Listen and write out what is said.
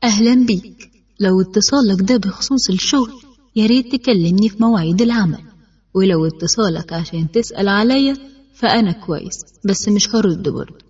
أهلا بيك لو اتصالك ده بخصوص الشغل ياريت تكلمني في مواعيد العمل ولو اتصالك عشان تسأل عليا فأنا كويس بس مش هرد برضه